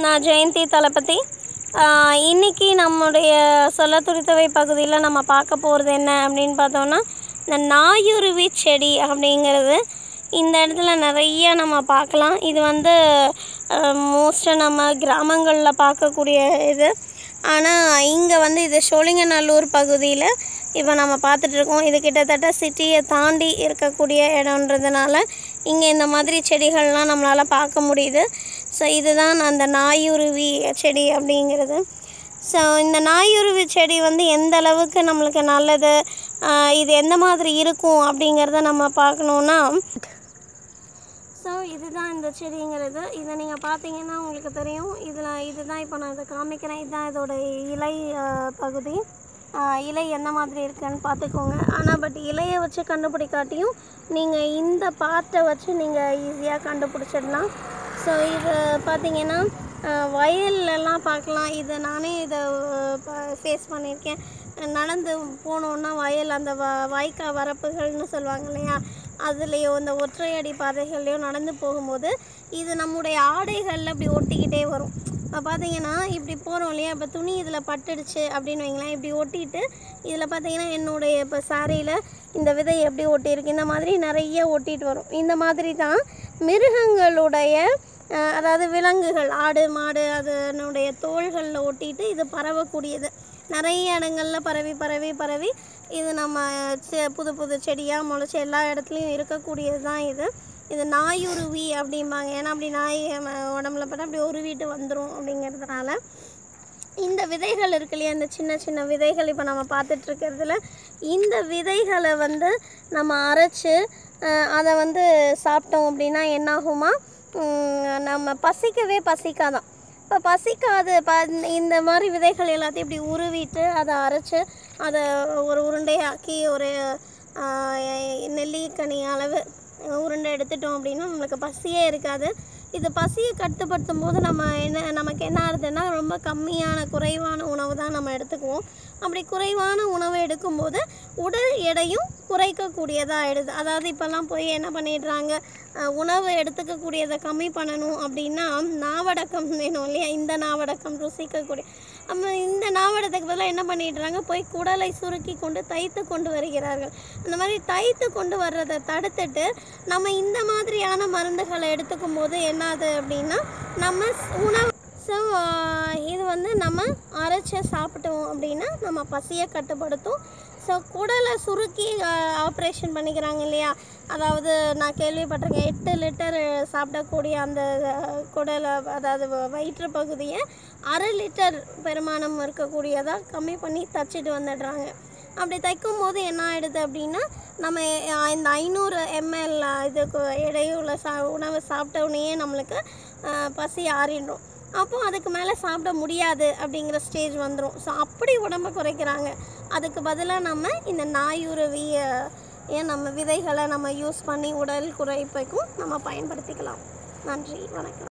நான் ஜெயந்தி தளபதி ஆஹ் இன்னைக்கு நம்முடைய சொல்ல துடித்தவை பகுதியில் நம்ம பார்க்க போகிறது என்ன அப்படின்னு பார்த்தோம்னா இந்த நாயுருவி செடி அப்படிங்கிறது இந்த இடத்துல நிறைய நம்ம பார்க்கலாம் இது வந்து மோஸ்ட்டாக நம்ம கிராமங்களில் பார்க்கக்கூடிய இது ஆனால் இங்கே வந்து இது சோழிங்கநல்லூர் பகுதியில் இப்போ நம்ம பார்த்துட்ருக்கோம் இது கிட்டத்தட்ட சிட்டியை தாண்டி இருக்கக்கூடிய இடம்ன்றதுனால இங்கே இந்த மாதிரி செடிகள்லாம் நம்மளால் பார்க்க முடியுது ஸோ இதுதான் அந்த நாயுருவி செடி அப்படிங்கிறது ஸோ இந்த நாயுருவி செடி வந்து எந்த அளவுக்கு நம்மளுக்கு நல்லது ஆஹ் இது எந்த மாதிரி இருக்கும் அப்படிங்கிறத நம்ம பார்க்கணுன்னா ஸோ இதுதான் இந்த செடிங்கிறது இதை நீங்கள் பார்த்தீங்கன்னா உங்களுக்கு தெரியும் இதில் இதுதான் இப்போ நான் இதை காமிக்கிறேன் இதுதான் இதோட இலை ஆஹ், பகுதி ஆஹ், இலை என்ன மாதிரி இருக்குன்னு பார்த்துக்கோங்க ஆனால் பட் இலையை வச்சு கண்டுபிடிக்காட்டியும் நீங்கள் இந்த பார்ட்டை வச்சு நீங்கள் ஈஸியாக கண்டுபிடிச்சிடலாம் ஸோ இது பார்த்தீங்கன்னா ஆஹ், வயல்லலாம் பார்க்கலாம் இதை நானே இதை ஃபேஸ் பண்ணியிருக்கேன் நடந்து போனோன்னா வயல் அந்த வ வாய்க்கா வரப்புகள்னு சொல்லுவாங்க இல்லையா அதுலேயோ இந்த ஒற்றையடி பாதைகள்லையோ நடந்து போகும்போது இது நம்முடைய ஆடைகளில் இப்படி ஒட்டிக்கிட்டே வரும் இப்போ பார்த்தீங்கன்னா இப்படி போகிறோம் இல்லையா இப்போ துணி இதில் பட்டுடுச்சு அப்படின்னு வைங்களேன் இப்படி ஒட்டிட்டு இதில் பார்த்தீங்கன்னா என்னுடைய இப்போ சாரியில் இந்த விதை எப்படி ஒட்டியிருக்கு இந்த மாதிரி நிறைய ஒட்டிட்டு வரும் இந்த மாதிரி தான் மிருகங்களுடைய அஹ், அதாவது விலங்குகள் ஆடு மாடு அதனுடைய தோள்களில் ஒட்டிட்டு இது பரவக்கூடியது நிறைய இடங்களில் பரவி பரவி பரவி இது நம்ம செ- புது புது செடியாக முளைச்சி எல்லா இடத்துலையும் இருக்கக்கூடியது தான் இது இது நாயுருவி அப்படிம்பாங்க ஏன்னா அப்படி நாய் நம்ம உடம்புல பட்டா அப்படி உருவிட்டு வந்துடும் அப்படிங்கிறதுனால இந்த விதைகள் இருக்கு இல்லையா இந்த சின்ன சின்ன விதைகள் இப்போ நம்ம பார்த்துட்டு இருக்கிறதுல இந்த விதைகளை வந்து நம்ம அரைச்சு அஹ், அதை வந்து சாப்பிட்டோம் அப்படின்னா என்னாகுமா உம், நம்ம பசிக்கவே பசிக்காதான் இப்போ பசிக்காது ப இந்த மாதிரி விதைகள் எல்லாத்தையும் இப்படி உருவிட்டு அதை அரைச்சு அதை ஒரு உருண்டையாக்கி ஒரு ஆஹ், நெல்லிக்கனி அளவு உருண்டை எடுத்துட்டோம் அப்படின்னா நம்மளுக்கு பசியே இருக்காது இது பசியை கட்டுப்படுத்தும் போது நம்ம என்ன நமக்கு என்ன ஆகுதுன்னா ரொம்ப கம்மியான குறைவான உணவு தான் நம்ம எடுத்துக்குவோம் அப்படி குறைவான உணவு எடுக்கும்போது உடல் எடையும் குறைக்கக்கூடியதாக ஆயிடுது அதாவது இப்போல்லாம் போய் என்ன பண்ணிடுறாங்க அஹ், உணவு எடுத்துக்கக்கூடியதை கம்மி பண்ணணும் அப்படின்னா நாவடக்கம் வேணும் இல்லையா இந்த நாவடக்கம் ருசிக்கக்கூடிய நம்ம இந்த நாவடத்துக்கு பதிலாக என்ன பண்ணிடுறாங்க போய் குடலை சுருக்கி கொண்டு தைத்து கொண்டு வருகிறார்கள் அந்த மாதிரி தைத்து கொண்டு வர்றதை தடுத்துட்டு நம்ம இந்த மாதிரியான மருந்துகளை எடுத்துக்கும் போது என்னது அப்படின்னா நம்ம ஸ்- உணவு ஸோ இது வந்து நம்ம அரைச்சி சாப்பிட்டோம் அப்படின்னா நம்ம பசியை கட்டுப்படுத்தும் ஸோ குடலை சுருக்கி ஆப்ரேஷன் பண்ணிக்கிறாங்க இல்லையா அதாவது நான் கேள்விப்பட்டிருக்கேன் எட்டு லிட்டர் சாப்பிடக்கூடிய அந்த அஹ், குடலை அதாவது வ- வயிற்று பகுதியை அரை லிட்டர் பெருமானம் இருக்கக்கூடியதாக கம்மி பண்ணி தச்சுட்டு வந்துடுறாங்க அப்படி தைக்கும் போது என்ன ஆயிடுது அப்படின்னா நம்ம அஹ், இந்த ஐநூறு எம்எல் இதுக்கு இடையுள்ள சா உணவு சாப்பிட்ட உடனேயே நம்மளுக்கு அஹ், பசி ஆறிடும் அப்போ அதுக்கு மேலே சாப்பிட முடியாது அப்படிங்கிற ஸ்டேஜ் வந்துடும் ஸோ அப்படி உடம்பை குறைக்கிறாங்க அதுக்கு பதிலாக நம்ம இந்த நாயுருவி அஹ், ஏன் நம்ம விதைகளை நம்ம யூஸ் பண்ணி உடல் குறைப்புக்கும் நம்ம பயன்படுத்திக்கலாம் நன்றி வணக்கம்